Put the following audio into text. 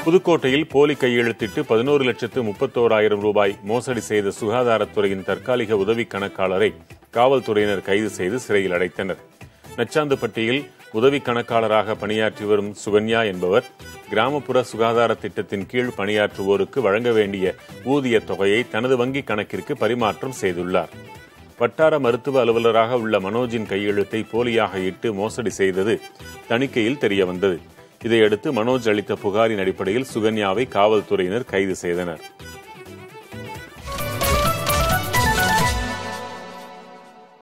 புதுக்கோட்டையில் போலி கையெழுத்திட்டு பதினோரு லட்சத்து முப்பத்தோராயிரம் ரூபாய் மோசடி செய்த சுகாதாரத்துறையின் தற்காலிக உதவி கணக்காளரை காவல்துறையினர் கைது செய்து சிறையில் அடைத்தனர் நச்சாந்துப்பட்டியில் உதவி கணக்காளராக பணியாற்றி வரும் சுகன்யா என்பவர் கிராமப்புற சுகாதார திட்டத்தின் கீழ் பணியாற்றுவோருக்கு வழங்க வேண்டிய ஊதிய தொகையை தனது வங்கிக் கணக்கிற்கு பரிமாற்றம் செய்துள்ளார் வட்டார மருத்துவ அலுவலராக உள்ள மனோஜின் கையெழுத்தை போலியாக இட்டு மோசடி செய்தது தணிக்கையில் தெரியவந்தது இதையடுத்து மனோஜ் அளித்த புகாரின் அடிப்படையில் சுகன்யாவை காவல்துறையினர் கைது செய்தனர்